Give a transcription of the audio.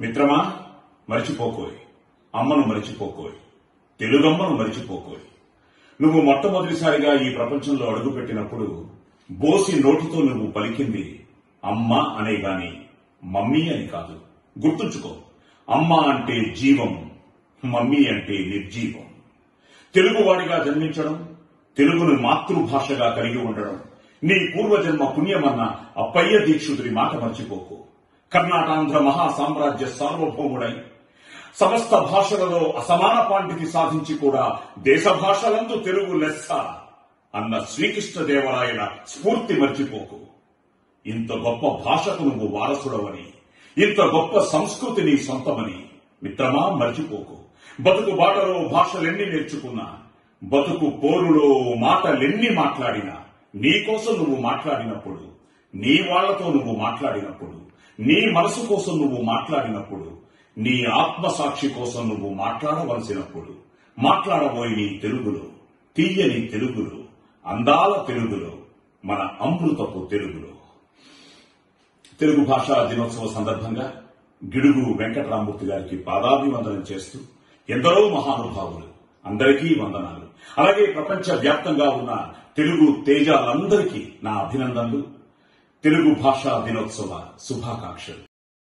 మిత్రమా మరిచిపోకోయ్ అమ్మను మరిచిపోకోయ్ తెలుగమ్మను మరిచిపోకోయ్ నువ్వు మొట్టమొదటిసారిగా ఈ ప్రపంచంలో అడుగుపెట్టినప్పుడు బోసి నోటితో నువ్వు పలికింది అమ్మ అనే గాని మమ్మీ అని కాదు గుర్తుంచుకో అమ్మ అంటే జీవం మమ్మీ అంటే నిర్జీవం తెలుగువాడిగా జన్మించడం తెలుగును మాతృభాషగా కలిగి ఉండడం నీ పూర్వజన్మ పుణ్యమన్న అప్పయ్య దీక్షితుడి మాట మర్చిపోకు కర్ణాటాంధ్ర మహా సామ్రాజ్య సార్వభౌముడై సమస్త భాషలలో అసమాన పాండితి సాధించి కూడా దేశ భాషలందు తెలుగు లెస్స అన్న శ్రీకృష్ణదేవరాయల స్ఫూర్తి మర్చిపోకు ఇంత గొప్ప భాషకు నువ్వు వారసుడవని ఇంత గొప్ప సంస్కృతి నీ సొంతమని మిత్రమా మర్చిపోకు బతుకు బాటలో భాషలెన్ని నేర్చుకున్నా బతుకు పోరులో మాటలెన్ని మాట్లాడినా నీ కోసం నువ్వు మాట్లాడినప్పుడు నీ వాళ్లతో నువ్వు మాట్లాడినప్పుడు నీ మనసు కోసం నువ్వు మాట్లాడినప్పుడు నీ ఆత్మసాక్షి కోసం నువ్వు మాట్లాడవలసినప్పుడు మాట్లాడబోయి నీ తెలుగులో తీయని తెలుగులో అందాల తెలుగులో మన అమృతపు తెలుగులో తెలుగు భాషా దినోత్సవ సందర్భంగా గిడుగు వెంకటరామూర్తి గారికి పాదాభివందనం చేస్తూ ఎందరో మహానుభావులు అందరికీ వందనాలు అలాగే ప్రపంచ వ్యాప్తంగా ఉన్న తెలుగు తేజాలందరికీ నా అభినందనలు తెలుగు భాషా దినోత్సవ శుభాకాంక్షలు